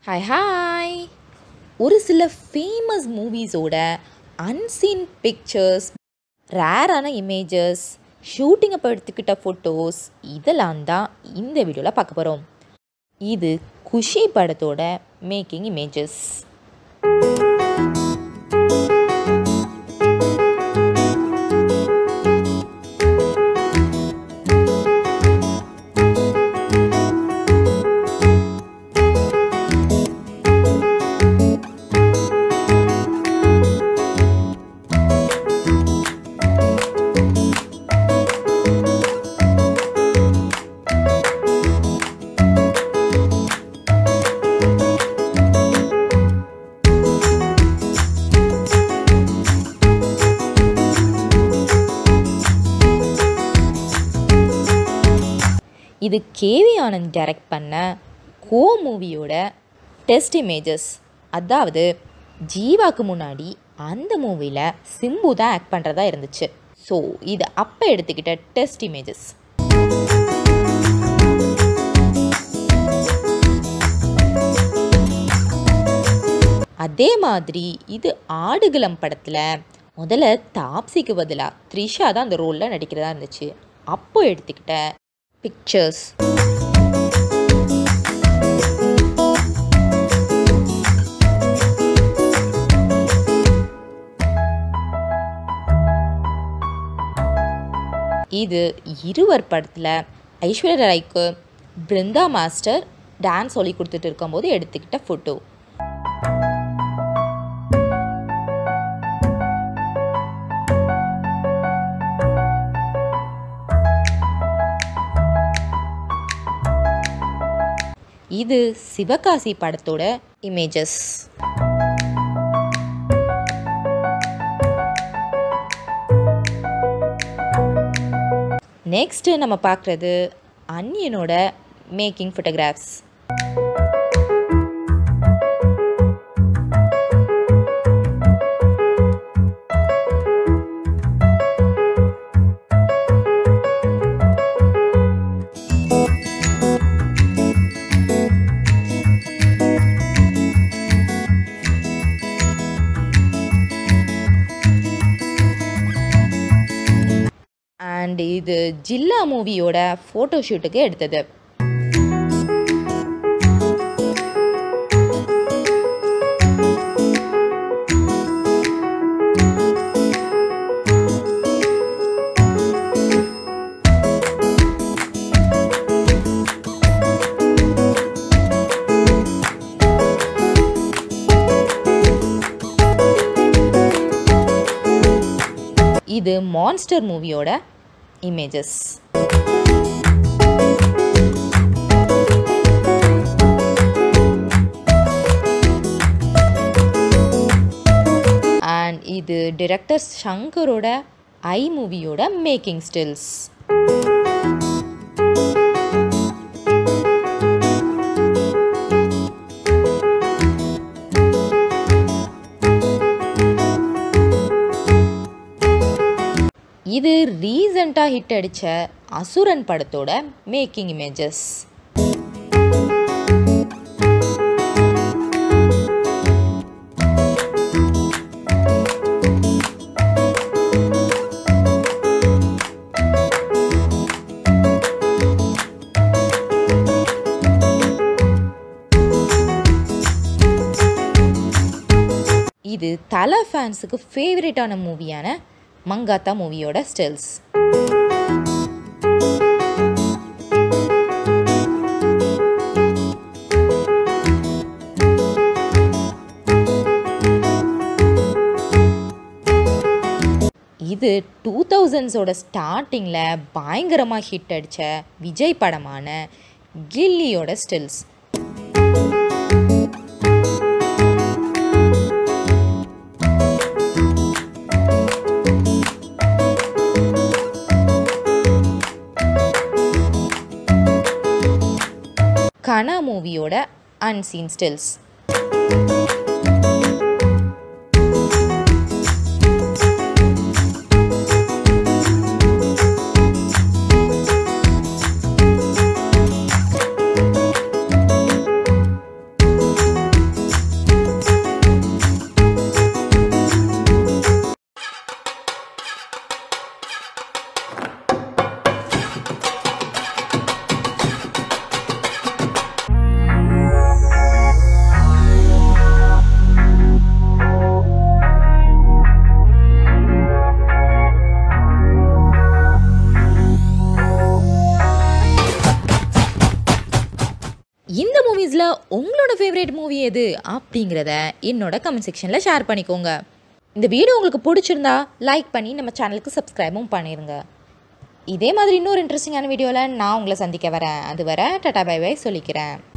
hi hi ஒரு சில famous மூவிஸோட அன்சீன் பிக்சர்ஸ் ரேரான இமேஜஸ் ஷூட்டிங் அப்போ எடுத்துக்கிட்ட ஃபோட்டோஸ் இதெல்லாம் தான் இந்த வீடியோவில் பார்க்க போகிறோம் இது குஷி படத்தோட மேக்கிங் இமேஜஸ் இது கேவி ஆனந்த் டைரக்ட் பண்ண கோ மூவியோட டெஸ்ட் இமேஜஸ் அதாவது ஜீவாக்கு முன்னாடி அந்த மூவியில் சிம்பு தான் ஆக்ட் பண்ணுறதா இருந்துச்சு ஸோ இது அப்போ எடுத்துக்கிட்ட டெஸ்ட் இமேஜஸ் அதே மாதிரி இது ஆடுகளம் படத்தில் முதல்ல தாப்சிக்கு பதிலாக த்ரிஷா தான் அந்த ரோலில் நடிக்கிறதா இருந்துச்சு அப்போ எடுத்துக்கிட்ட பிக்சர்ஸ் இது இருவர் படத்தில் ஐஸ்வர்யா ராய்க்கு பிருந்தா மாஸ்டர் டான்ஸ் சொல்லி கொடுத்துட்டு இருக்கும்போது எடுத்துக்கிட்ட ஃபோட்டோ இது சிவகாசி படத்தோட இமேஜஸ் நெக்ஸ்ட் நம்ம பார்க்குறது அன்னியனோட மேக்கிங் ஃபோட்டோகிராஃப்ஸ் அண்ட் இது ஜில்லா மூவியோட ஃபோட்டோ ஷூட்டுக்கு எடுத்தது இது மான்ஸ்டர் மூவியோட இமேஜஸ் அண்ட் இது டிரெக்டர் ஷங்கரோட ஐ மூவியோட மேக்கிங் ஸ்டில்ஸ் இது ரீசண்டாக ஹிட் அடித்த அசுரன் படத்தோட மேக்கிங் இமேஜஸ் இது தல ஃபேன்ஸுக்கு ஃபேவரட்டான மூவியான மங்காத்தா மூவியோட ஸ்டில்ஸ் இது டூ தௌசண்ட்ஸோட ஸ்டார்டிங்கில் பயங்கரமாக ஹிட் அடித்த விஜய் படமான கில்லியோட ஸ்டில்ஸ் கனா மூவியோட அன்சீன் ஸ்டில்ஸ் உங்களோட ஃபேவரட் மூவி எது அப்படிங்கிறத என்னோட கமெண்ட் செக்ஷனில் ஷேர் பண்ணிக்கோங்க இந்த வீடியோ உங்களுக்கு பிடிச்சிருந்தா லைக் பண்ணி நம்ம சேனலுக்கு சப்ஸ்கிரைபும் பண்ணிடுங்க இதே மாதிரி இன்னொரு இன்ட்ரெஸ்டிங்கான வீடியோவில் நான் உங்களை சந்திக்க வரேன் அது வரை டாடா பை பை சொல்லிக்கிறேன்